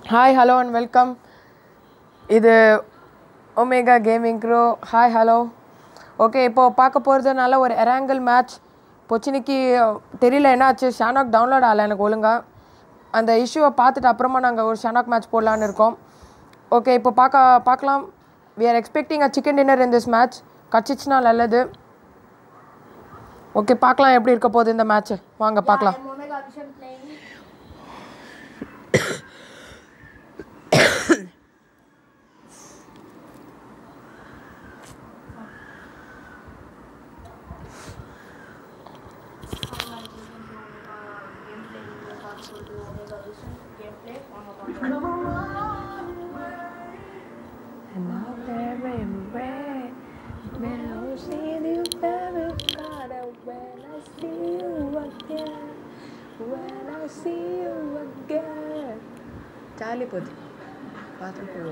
Hi hello and welcome இது Omega gaming crew hi hello okay இப்போது பார்க்க போகிறது நல்ல ஒரு எராங்கல் மேட்ச் பொச்சினிக்கு தெரியல என்னாச்சு ஷானாக் டவுன்லோட் ஆகலை எனக்கு ஒழுங்கா அந்த இஷ்யூவை பார்த்துட்டு அப்புறமா நாங்கள் ஒரு ஷானாக் மேட்ச் போடலான்னு இருக்கோம் ஓகே இப்போ பார்க்க பார்க்கலாம் we are expecting a chicken dinner in this match கிடச்சிச்சுன்னா நல்லது ஓகே பார்க்கலாம் எப்படி இருக்க போகுது இந்த மேட்ச்சு வாங்க பார்க்கலாம் I'm Omega Vision playing. Jolly போகுது பார்த்துட்டு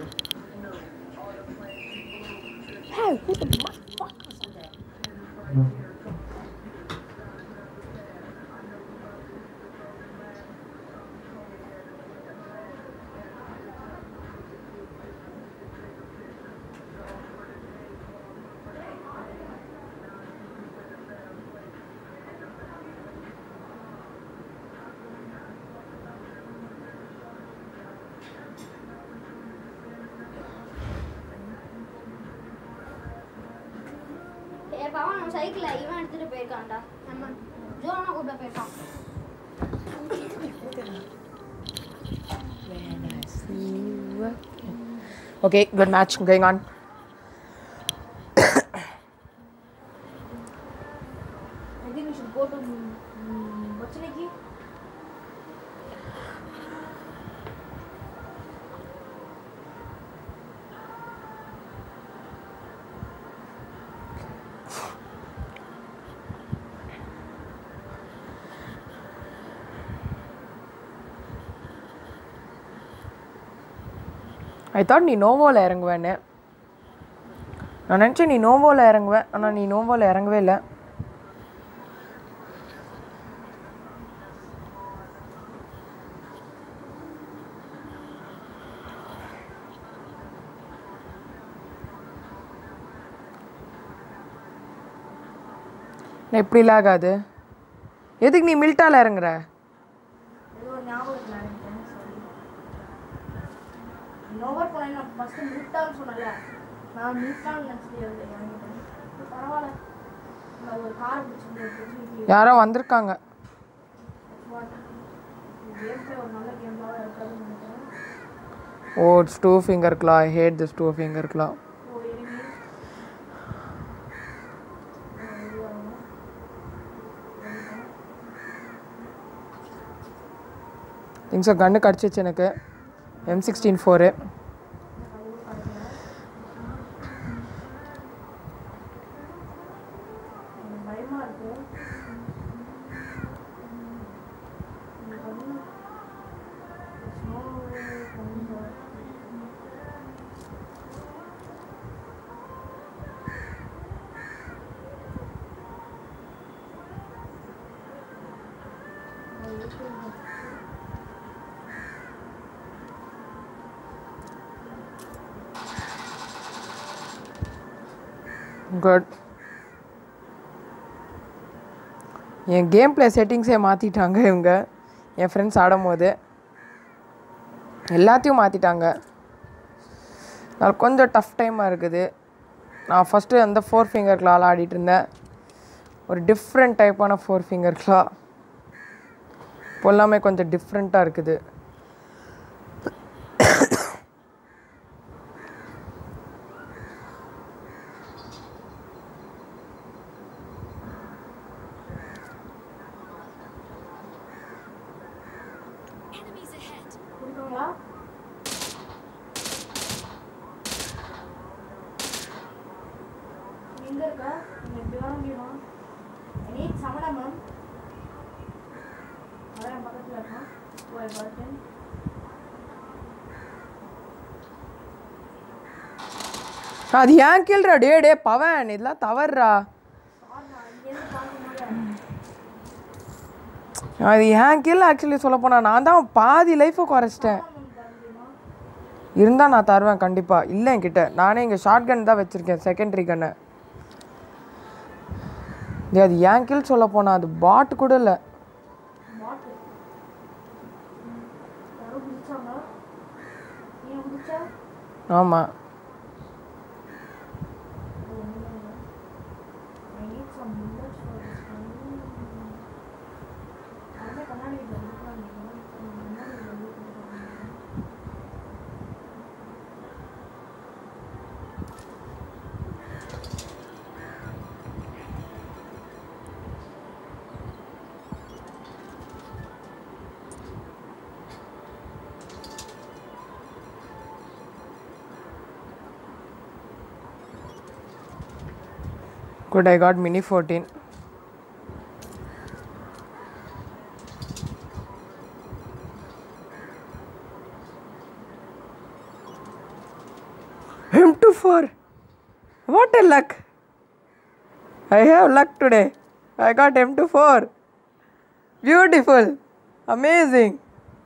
ஏ பவன் நம்ம சைக்கிள இவன் எடுத்துட்டு போயிருக்கான்டா நம்ம ஜோனா கூப்பிட போயிருக்கான் Okay, good match going on. I think we should go to um, Bochiniki. I thought நீ நோவோவில் இறங்குவேன்னு நான் நினச்சேன் நீ நோவோவில் இறங்குவேன் ஆனால் நீ நோவோவில் இறங்கவே இல்லை எப்படிலாம் ஆகாது எதுக்கு நீ மில்ட்டால இறங்குற ஏதோ ஒரு ஞாபகம் இல்லை எனக்கு சாரி நோவர் போனேன் நான் ஃபஸ்ட்டு மில்டான்னு சொன்னல நான் மில்டான்னு நினச்சிட்டு இறங்கிட்டேன் பரவாயில்ல நான் ஒரு காரை பிடிச்சிருந்தேன் யாரோ வந்திருக்காங்க கேம் ஒரு நல்ல கேமாக இருக்காதுன்னு நினைக்கிறேன் ஓ it's two finger claw I hate this two finger claw oh enemy திங்ஸோ கண்ணு கிடச்சிச்சு எனக்கு எம் சிக்ஸ்டீன் ஃபோரு எனக்கு பயமா இருக்கு எனக்கு வந்து snow கொஞ்சம் குட் என் கேம் ப்ளே செட்டிங்ஸே மாற்றிட்டாங்க இவங்க என் ஃப்ரெண்ட்ஸ் ஆடும்போது எல்லாத்தையும் மாற்றிட்டாங்க அது கொஞ்சம் டஃப் டைமாக இருக்குது நான் ஃபஸ்ட்டு அந்த ஃபோர் ஃபிங்கர் கிளால் ஆடிட்டு இருந்தேன் ஒரு டிஃப்ரெண்ட் டைப்பான ஃபோர் ஃபிங்கர் கிளா இப்போ எல்லாமே கொஞ்சம் டிஃப்ரெண்ட்டாக இருக்குது கொடுக்குங்களா எங்க இருக்கா நீங்க எப்படி வர முடியுமா எனி சமடா மேம் அதான் பக்கத்துல இருக்கான் போய் பார்த்தேன் அது ஏன் கீழ்றா டே டே பவன் இதெல்லாம் தவறுறா இங்கேருந்து பார்க்கும்போது அது என் கீழே ஆக்சுவலி சொல்ல போனால் நான் தான் பாதி லைஃப்பை குறைச்சிட்டேன் மேம் தர முடியுமா இருந்தால் நான் தருவேன் கண்டிப்பாக இல்லை என்கிட்ட நானே இங்கே ஷார்ட் கன் தான் வச்சுருக்கேன் செகண்டரி கன்னை டேய், அது ஏன் கில் சொல்ல போனா அது பாட் கூட இல்லை பாட்டு யாரோ குதிச்சாங்க நீ குதிச்சா ஆமாம் I need some bullets for this one. அந்த கண்ணாடி வீட்டுல கொடுக்குறாங்க. முன்னாடி வந்து கொடுக்குறாங்க. Good I got mini fourteen M to four. What a luck! I have luck today. I got M to four. Beautiful. Amazing.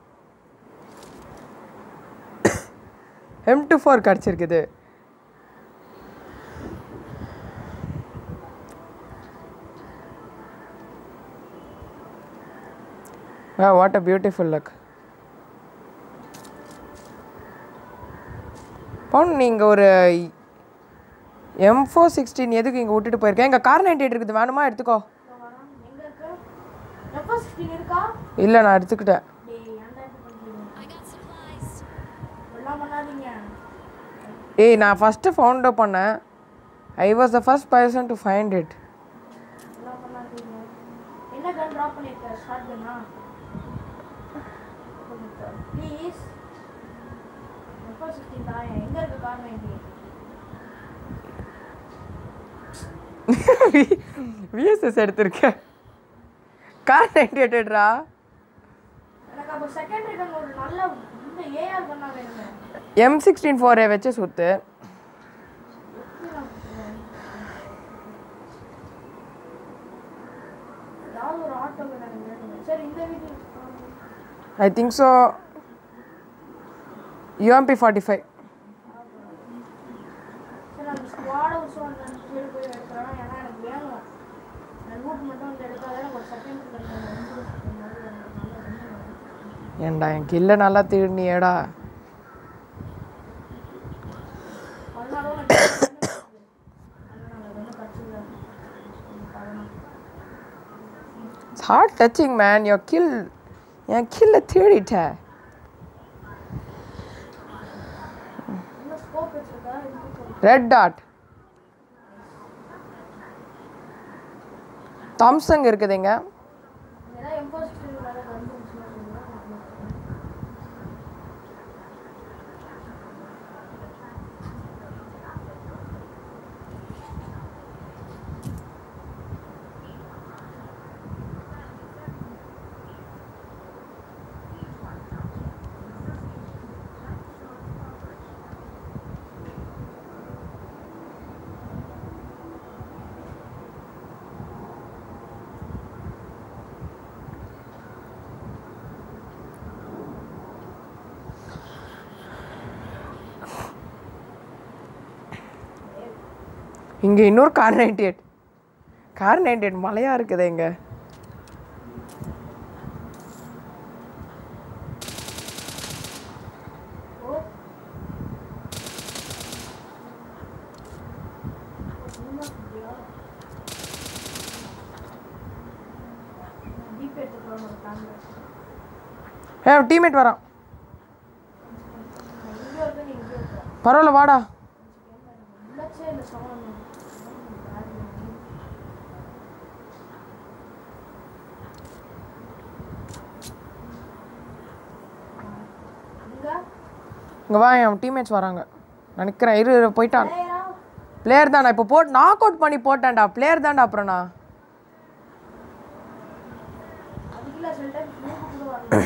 M to four கிடச்சிருக்குது Wow, what a beautiful look. பவுன் நீங்கள் ஒரு எம் ஃபோர் சிக்ஸ்டீன் எதுக்கு இங்கே விட்டுட்டு போயிருக்கேன் எங்கள் car ninety eight இருக்குது வேணுமா எடுத்துக்கோ இதோ வரேன். எங்க இருக்கு? எப்ப 16 இருக்கா? இல்லை நான் எடுத்துக்கிட்டேன் டேய், ஏன்டா இப்படி பண்றீங்க? I got supplies. இப்படிலாம் பண்ணாதீங்க. ஏய் நான் ஃபஸ்ட்டு ஃபவுண்ட் பண்ணேன் I was the first person to find it இப்படிலாம் பண்ணாதீங்க. என்ன gun drop பண்ணிருக்க? Shotgun ah? Please. எப்ப 16 தாயேன்? எங்க இருக்கு car 90? விஎஸ்எஸ் எடுத்திருக்கேன் கார் நைன்டி எயிட்ரா எனக்கு அப்ப secondary gun ஒரு நல்ல இந்த AR gun ஆ வேணுமே. எம் சிக்ஸ்டீன் ஃபோரை வச்சு சுற்று எப்படி நான் பண்ணுவேன்? ஏதாவது ஒரு ஆட்டோ எனக்கு வேணுமே. சரி இந்த வீட்டு I think so UMP forty five சரி அந்த ஸ்குவாட உசம் அந்த சைடு போய் எடுக்கிறோம் ஏன்னா எனக்கு வேணும் நான் லூட் மட்டும் வந்து எடுக்காத எனக்கு ஒரு செகண்ட் ஏன்டா என் கில்ல நல்லா திருடினியேடா அதனால எனக்கு ஒன்றும் கட்சியில் heart touching man yo kill என் கில்ல தேடிட்ட இன்னும் ஸ்கோப் வச்சிருக்கா இருக்கு ரெட் டாட் தாம்சங் இருக்குதுங்க ஏதாவது எம்போசிட் வேலை வந்துருச்சுன்னா சொல்லுங்க இங்கே இன்னொரு car ninety eight car ninety eight மலையாக இருக்குது இங்கே ஓ சும்மா சொல்றியா ஜிபே எடுத்துக்கலாம் ஒரு காங்கிரஸ் ஏ டீம்மேட் வரான் நான் இங்கே இருக்க நீ இங்கே இருக்க பரவாயில்ல வாடா உள்ளச்சே இந்த சவுண்ட் இங்க இங்கே வா என் டீம்மேட்ஸ் வராங்க நினைக்கிறேன் இரு இரு, போயிட்டான் பிளேயரா பிளேயர் தான் நான் இப்போ போட் நாக் அவுட் பண்ணி போட்டேன்டா பிளேயர் தான்டா அப்புறம் நான் அதுக்குள்ள சில டைம் மூக்கு கூட வரல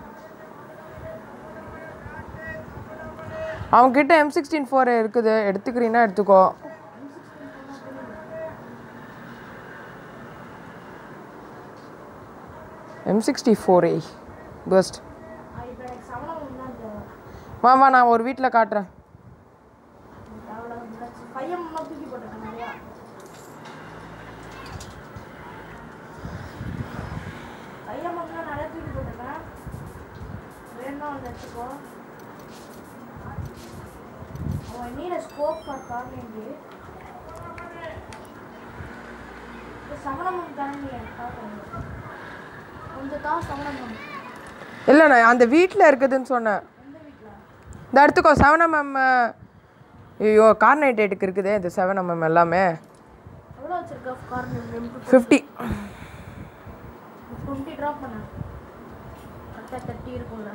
அவன்கிட்ட எம் சிக்ஸ்டீன் ஃபோர் இருக்குது எடுத்துக்கிறீன்னா எடுத்துக்கோ எம் சிக்ஸ்டி ஃபோர் ஏ பெஸ்ட் இப்போ எனக்கு சவணம் தான் தேவை வா வா நான் ஒரு வீட்டில் காட்டுறேன் அவ்வளோ பையன் முன்னா தூக்கி போட்டிருக்கேன் நிறையா பையன் முன்னா நிறைய தூக்கி போட்டிருக்கேன் வேணும்னா வந்து எடுத்துக்கோ அவன் நீட ஸ்கோப் ஃபார் கார்னிங்கு சமணம் தானே நீ எனக்கு பார்க்கணும் கொஞ்சம் தான் சமணம் இல்லை நான் அந்த வீட்டில் இருக்குதுன்னு சொன்னேன் எந்த வீட்டில் இந்த எடுத்துக்கோ செவன் எம்எம் ஐயோ கார் நைட் எயிட்டுக்கு இருக்குது இந்த செவன் எம்எம் எல்லாமே எவ்வளோ வச்சிருக்க கார்னிங் எம்டி ஃபிஃப்டி டுவெண்ட்டி ட்ராப் பண்ண கரெக்டாக தேர்ட்டி இருக்கும்ல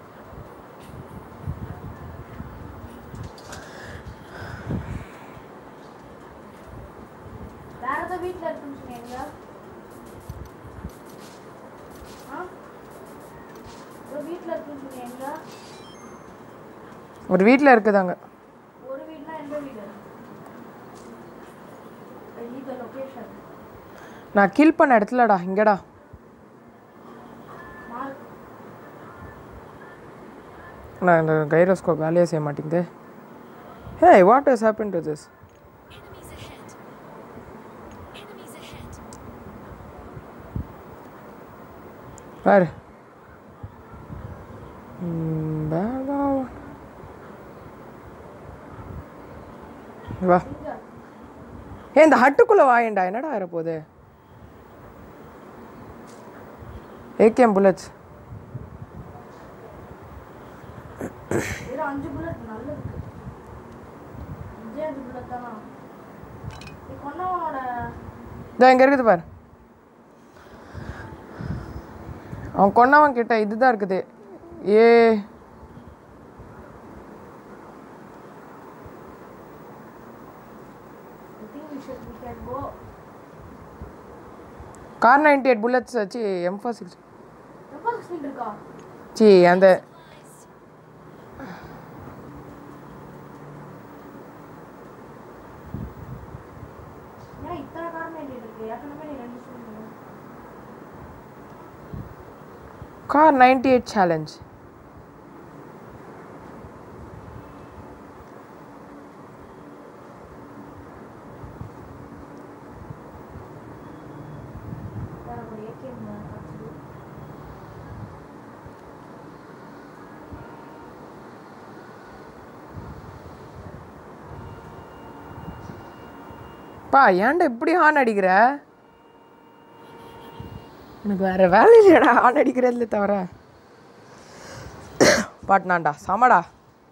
வேற ஏதோ வீட்டில் இருக்குன்னு சொன்னீங்க ஆ ஒரு வீட்டில் இருக்குன்னு சொன்னீங்க ஒரு வீட்டில் இருக்குதாங்க ஒரு வீடுனா எந்த வீடு இது லொக்கேஷன் நான் கில் பண்ண இடத்துலடா இங்கடா மார்க் நான் இந்த கைரோஸ்கோப் வேலையே செய்ய மாட்டேங்குது hey what is happen to this Enemies ahead. Enemies ahead. பாரு ம், வேணா. வா ஏ இந்த ஹட்டுக்குள்ளே வாயேண்டா என்னடா வரப்போகுது ஏகேஎம் புல்லட்ஸ் வெறும் அஞ்சு புல்லட் நல்லது அஞ்சே அஞ்சு புல்லட் தானா நீ கொன்னவனோட இதோ இங்கே இருக்குது பாரு அவன் கொன்னவன் கிட்ட இதுதான் இருக்குது ஏ I think we should we can go car ninety eight bullets வச்சு எம் ஃபோர் சிக்ஸ் எப்போ சிக்ஸ்டீன் இருக்கா சி அந்த ஏன் இத்தனை காரணம் இருக்கு ஏற்கனவே நீ ரெண்டு சொல்லுங்க கார் நைன்டி எயிட் சேலஞ்ச் வேற ஒரு ஏகேஎம் காட்சி பா ஏன்டா இப்படி ஹார்ன் அடிக்கிற எனக்கு வேற வேலை இல்லையாடா ஹார்ன் அடிக்கிறதுல தவிர பாட்னாண்டா சமடா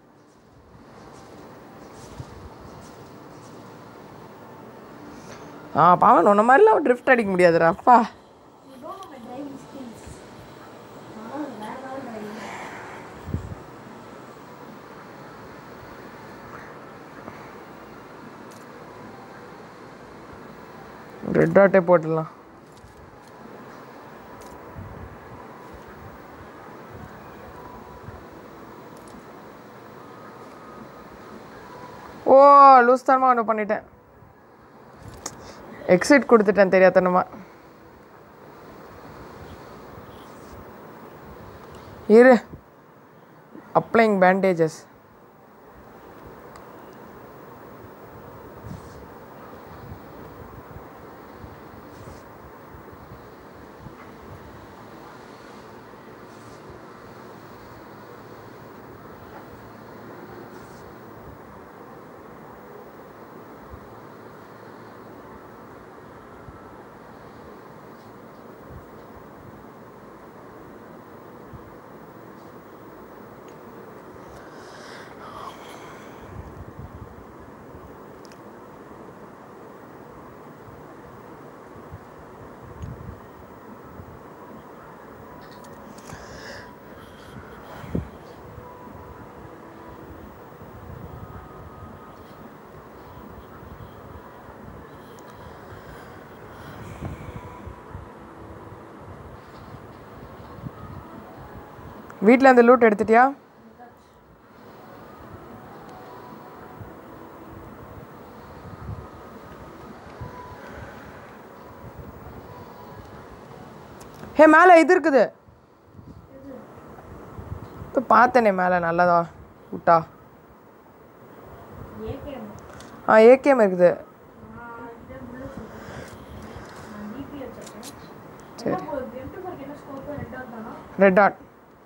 ஆ பாவன் உன்ன மாதிரிலாம் ட்ரிஃப்ட் அடிக்க முடியாதுடா அப்பா You don't know my driving skills. நான் வேற level driving. ரெட் டாட்டே போட்டுடலாம் ஓ லூஸ் தனமாக ஒன்று பண்ணிட்டேன் எக்ஸிட் கொடுத்துட்டேன் தெரியாதனமா இரு அப்ளைங் பேண்டேஜஸ் வீட்டில் அந்த லூட் எடுத்துட்டியா ஹே மேலே இது இருக்குது இப்போ பார்த்தேனே மேலே நல்லதா விட்டா ஏகேஎம் ஆ ஏகேஎம் இருக்குது நான் இந்த புல்லட் நான் டிபி வச்சிருக்கேன் சரி. என்ன போ எம்டி ஃபோருக்கு என்ன ஸ்கோப் ரெண்டாவது தானா red dot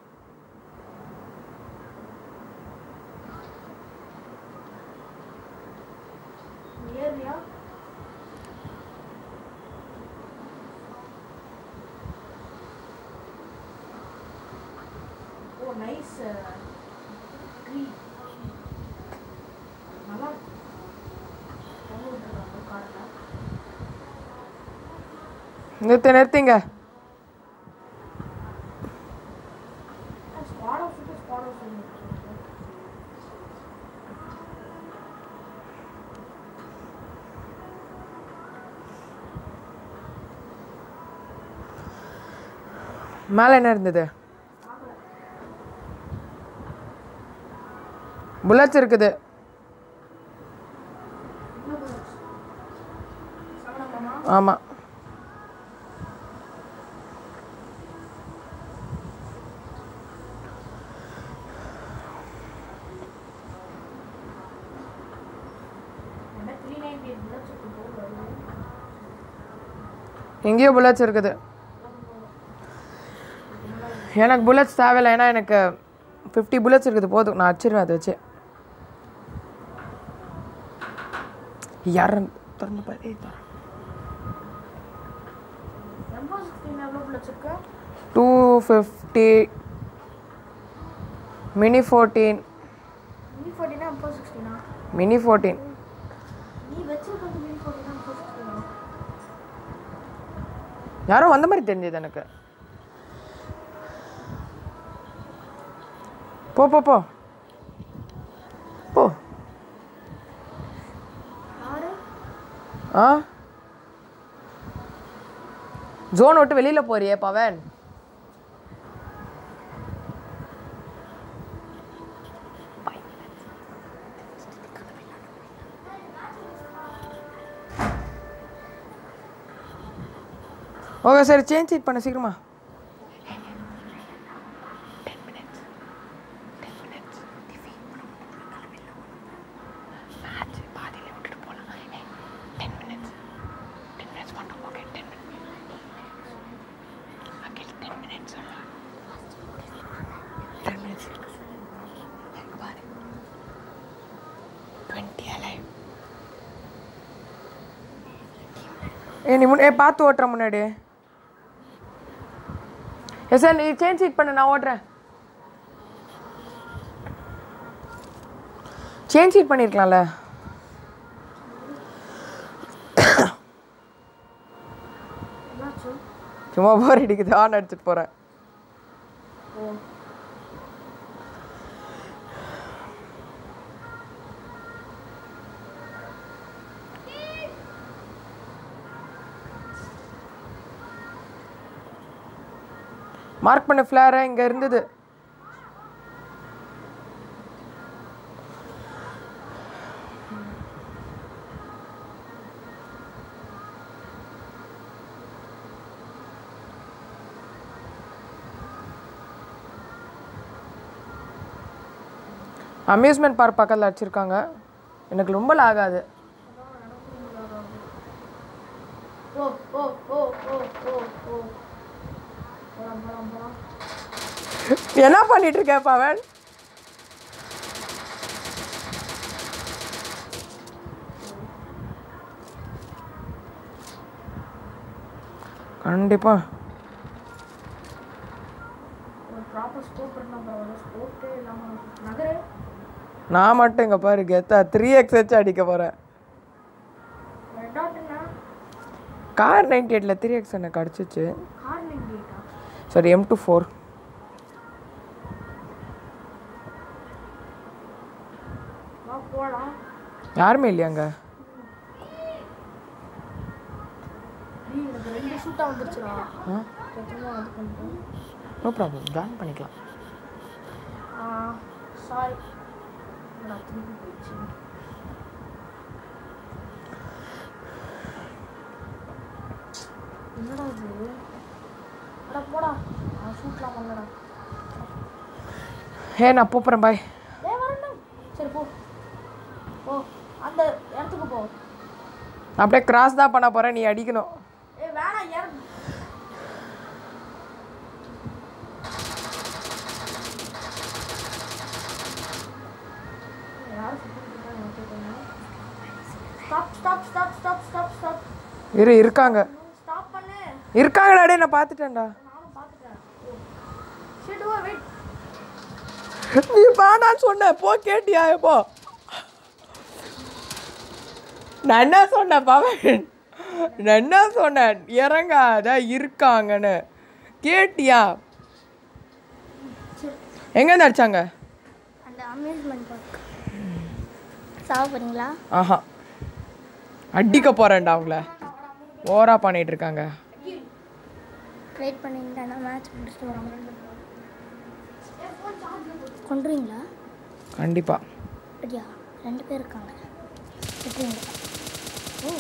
area oh nice tree நல்லா இருக்கு தொங்க விட்டுருக்காங்க காரில் நிறுத்து நிறுத்திங்க ஸ்குவாட் ஆஃப் விட்டு ஸ்குவாட் ஆஃப் மேலே என்ன இருந்தது புல்லட்ஸ் இருக்குது சமணமாமா ஆமாம் என்ன த்ரீ நைன்டி எயிட் புல்லட்ஸ் போகுது எங்கேயோ புல்லட்ஸ் இருக்குது எனக்கு புல்லட்ஸ் தேவையில்லை ஏன்னா எனக்கு ஃபிஃப்டி புல்லட்ஸ் இருக்குது போதும் நான் அடிச்சிருவேன் அதை வச்சு யாரும் திறந்து பாரு ஏய், திற. எம்போ சிக்ஸ்டீன் எவ்வளோ புல்லட்ஸ் இருக்கு two fifty mini fourteen mini ஃபோர்ட்டினா எம்போ சிக்ஸ்டீனா மினி ஃபோர்டீன் நீ வச்சிருக்கிறது மினி ஃபோர்ட்டினா எம்போ சிக்ஸ்டீனா யாரோ வந்த மாதிரி தெரிஞ்சது எனக்கு போ போ போ போ யாரு ஆ ஜோன் விட்டு வெளியில் போறியே பவன் ஓகே சரி சேஞ்ச் சீட் பண்ண சீக்கிரமா ஏ நீ முன் ஏ பார்த்து ஓட்டுற முன்னாடி ஏ சார் நீ சேஞ்ச் சீட் பண்ணு நான் ஓட்டுறேன் சேஞ்ச் சீட் பண்ணியிருக்கலாம்ல என்னாச்சு சும்மா போர் அடிக்குது ஆன் அடிச்சுட்டு போகிறேன் ஓ மார்க் பண்ண ஃப்ளேரை இங்கே இருந்தது அம்யூஸ்மெண்ட் பார்க் பக்கத்தில் வச்சுருக்காங்க எனக்கு ரொம்ப லாகாது ஓ ஓ ஓ ஓ ஓ ஓ போலாம் போலாம் போலாம் என்ன பண்ணிட்டு இருக்க பவன் கண்டிப்பா ஒரு ப்ராப்பர் ஸ்கோப் இருந்தால் பரவாயில்ல ஸ்கோப்பே இல்லாமல் நகரு நான் மட்டும் இங்கே பாரு கெத்தா த்ரீ எக்ஸ் வச்சு அடிக்க போகிறேன் ரெட் டாட்னா கார் நைன்டி எயிட்டில் த்ரீ எக்ஸ் எனக்கு அடிச்சிச்சு கார் நைன்டி எயிட்டா சரி எம் டூ ஃபோர் வா போகலாம் யாருமே இல்லையாங்க நீ எனக்கு ரெண்டு ஷூட்டாக வந்துருச்சுடா ஆ சத்தியமாக இது பண்ணிட்டேன் நோ ப்ராப்ளம் ஜாயின் பண்ணிக்கலாம் சாரி நான் திருப்பி போயிடுச்சு என்னடா இது அடா போடா நான் ஷூட்லாம் பண்ணலடா ஏ நான் போப்புறேன் பாய் ஏ வரேன் ஓரத்துக்கு போ அப்படியே கிராஸ் தான் பண்ண போகிறேன் நீ அடிக்கணும் ஏ வேணாம் ஏற stop stop stop stop stop stop இரு இருக்காங்க ஸ்டாப் பண்ணு இருக்காங்கடா டேய் நான் பார்த்துட்டேன்டா நானும் பார்த்துட்டேன் ஷிட் ஓ வெயிட் நீ வேணான்னு சொன்ன போ கேட்டியா எப்போ நான் என்ன சொன்னேன் பவன் நான் என்ன சொன்னேன் இறங்காத இருக்காங்கன்னு கேட்டியா எங்கேருந்து அடிச்சாங்க அந்த அம்யூஸ்மெண்ட் பார்க் சாவ போறீங்களா ஆஹா அடிக்க போறேன்டா அவங்கள ஓரா பண்ணிட்டு இருக்காங்க வெயிட் பண்ணிங்கன்னா மேட்ச் முடிச்சுட்டு வரோம் கொண்டுறீங்களா கண்டிப்பா அப்படியா ரெண்டு பேர் இருக்காங்க விட்டுறீங்க ஓ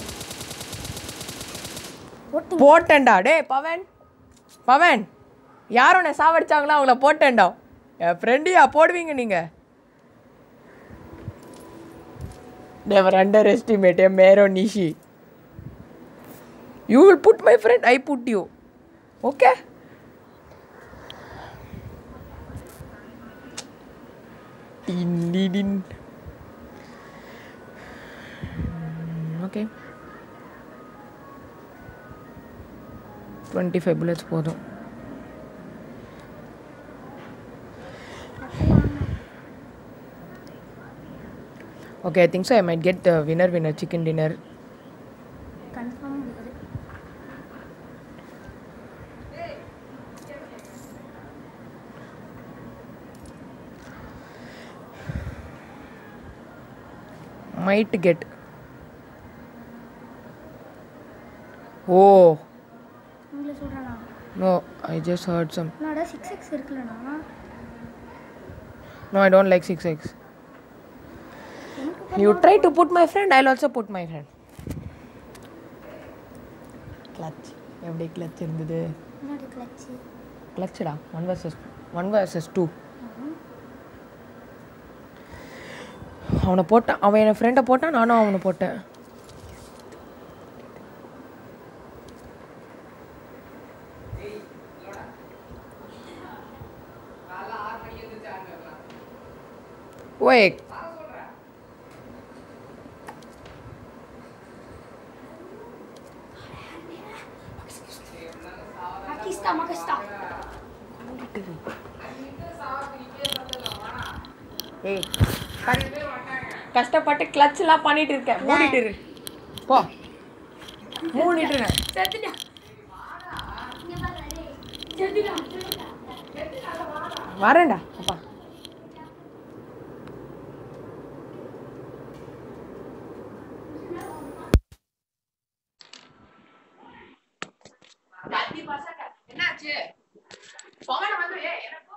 ஓட்டிங்க போட்டேன்டா டேய் பவன் பவன் யார் உன்னை சாவடிச்சாங்களோ அவங்கள போட்டேன்டா என் ஃப்ரெண்டியா போடுவீங்க நீங்க never underestimate a mero nishi you will put my friend i put you okay din din din okay 25 bullets போதும் Okay, I think so. I might get the winner winner chicken dinner. Confirm முடியாது Might get. Oh, உங்களை சொல்கிறேண்ணா no, I just heard some. என்னடா six X இருக்குல்லண்ணா No, I don't like 6x. You try to put my friend, I'll also put my friend. Clutch. எப்படி clutch இருந்தது என்னடி clutch கிளச்சடா one versus one versus two அவனை போட்டான் அவன் என் ஃப்ரெண்டை போட்டான் நானும் அவனை போட்டேன் ஓய் மக்கிஸ்டா மக்கிஸ்டா ஏய் கஷ்- கஷ்டப்பட்டு கிளச்லாம் பண்ணிட்டு இருக்கேன் மூடிட்டு இரு போ மூடிட்டு இரு செத்துட்டா செத்துட்டா வரேன்டா அப்பா என்னாச்சு பவன் வந்து ஏய், எனக்கு